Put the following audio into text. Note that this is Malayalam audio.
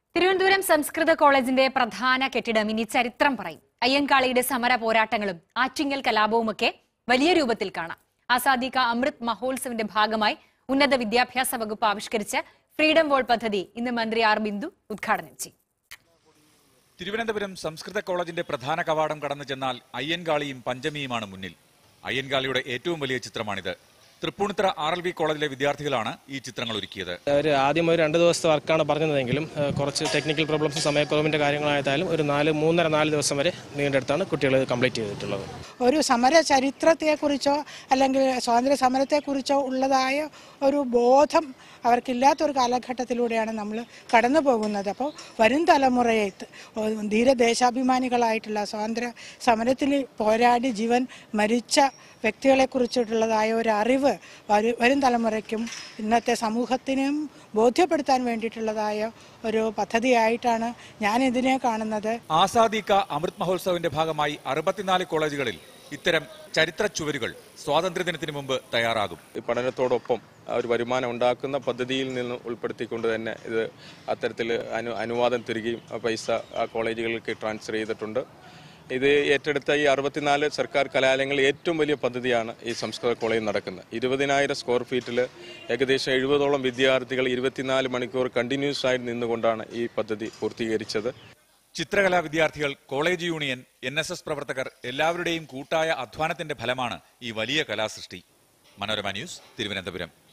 തിരുവനന്തപുരം സംസ്കൃത കോളേജിന്റെ പ്രധാന കെട്ടിടം ഇനി ചരിത്രം പറയും അയ്യങ്കാളിയുടെ സമര പോരാട്ടങ്ങളും ആറ്റിങ്ങൽ കലാപവുമൊക്കെ വലിയ രൂപത്തിൽ കാണാം ആസാദി കാ അമൃത് മഹോത്സവിന്റെ ഭാഗമായി ഉന്നത വിദ്യാഭ്യാസ വകുപ്പ് ആവിഷ്കരിച്ച ഫ്രീഡം വോൾ പദ്ധതി ഇന്ന് മന്ത്രി ആർ ബിന്ദു ഉദ്ഘാടനം ചെയ്യും തിരുവനന്തപുരം സംസ്കൃത കോളേജിന്റെ പ്രധാന കവാടം കടന്നു ചെന്നാൽ അയ്യൻകാളിയും പഞ്ചമിയുമാണ് മുന്നിൽ അയ്യൻകാളിയുടെ ഏറ്റവും വലിയ ചിത്രമാണിത് തൃപ്പൂണിത്തറ ആർ എൽ വി കോളേജിലെ വിദ്യാർത്ഥികളാണ് ഈ ചിത്രങ്ങൾ ഒരുക്കിയത് ഒരു ആദ്യം ഒരു രണ്ട് ദിവസത്തെ വർക്കാണ് പറഞ്ഞതെങ്കിലും ഏഹ്, കുറച്ച് ടെക്നിക്കൽ പ്രോബ്ലംസും സമയക്കുറവിൻ്റെ കാര്യങ്ങളായതായാലും ഒരു നാല് മൂന്നര നാല് ദിവസം വരെ നീണ്ടെടുത്താണ് കുട്ടികൾ കംപ്ലീറ്റ് ചെയ്തിട്ടുള്ളത് ഒരു സമര ചരിത്രത്തെക്കുറിച്ചോ അല്ലെങ്കിൽ സ്വാതന്ത്ര്യ സമരത്തെക്കുറിച്ചോ ഉള്ളതായ ഒരു ബോധം അവർക്കില്ലാത്ത ഒരു കാലഘട്ടത്തിലൂടെയാണ് നമ്മൾ കടന്നു പോകുന്നത് അപ്പോൾ വരും തലമുറയെ ത- ധീരദേശാഭിമാനികളായിട്ടുള്ള സ്വാതന്ത്ര്യ സമരത്തിൽ പോരാടി ജീവൻ മരിച്ച വ്യക്തികളെക്കുറിച്ചിട്ടുള്ളതായ ഒരു അറിവ് വരു- വരും തലമുറയ്ക്കും ഇന്നത്തെ സമൂഹത്തിനും ബോധ്യപ്പെടുത്താൻ വേണ്ടിയിട്ടുള്ളതായ ഒരു പദ്ധതിയായിട്ടാണ് ഞാൻ ഇതിനെ കാണുന്നത് ആസാദി കാ അമൃത് മഹോത്സവിന്റെ ഭാഗമായി അറുപത്തിനാല് കോളേജുകളിൽ ഇത്തരം ചരിത്ര ചുവരുകൾ സ്വാതന്ത്ര്യദിനത്തിന് മുമ്പ് തയ്യാറാകും ഈ പഠനത്തോടൊപ്പം ആ ഒരു വരുമാനം ഉണ്ടാക്കുന്ന പദ്ധതിയിൽ നിന്ന് ഉൾപ്പെടുത്തിക്കൊണ്ട് തന്നെ ഇത് അത്തരത്തിൽ അനു അനുവാദം തരികയും ആ പൈസ ആ കോളേജുകൾക്ക് ട്രാൻസ്ഫർ ചെയ്തിട്ടുണ്ട് ഇത് ഏറ്റെടുത്ത ഈ അറുപത്തിനാല് സർക്കാർ കലാലയങ്ങളിൽ ഏറ്റവും വലിയ പദ്ധതിയാണ് ഈ സംസ്കൃത കോളേജിൽ നടക്കുന്നത് ഇരുപതിനായിരം സ്ക്വയർ ഫീറ്റിൽ ഏകദേശം എഴുപതോളം വിദ്യാർത്ഥികൾ ഇരുപത്തിനാല് മണിക്കൂർ കണ്ടിന്യൂസ് ആയി നിന്നുകൊണ്ടാണ് ഈ പദ്ധതി പൂർത്തീകരിച്ചത് ചിത്രകലാ വിദ്യാർത്ഥികൾ college union N S S പ്രവർത്തകർ എല്ലാവരുടെയും കൂട്ടായ അധ്വാനത്തിന്റെ ഫലമാണ് ഈ വലിയ കലാസൃഷ്ടി മനോരമ ന്യൂസ് തിരുവനന്തപുരം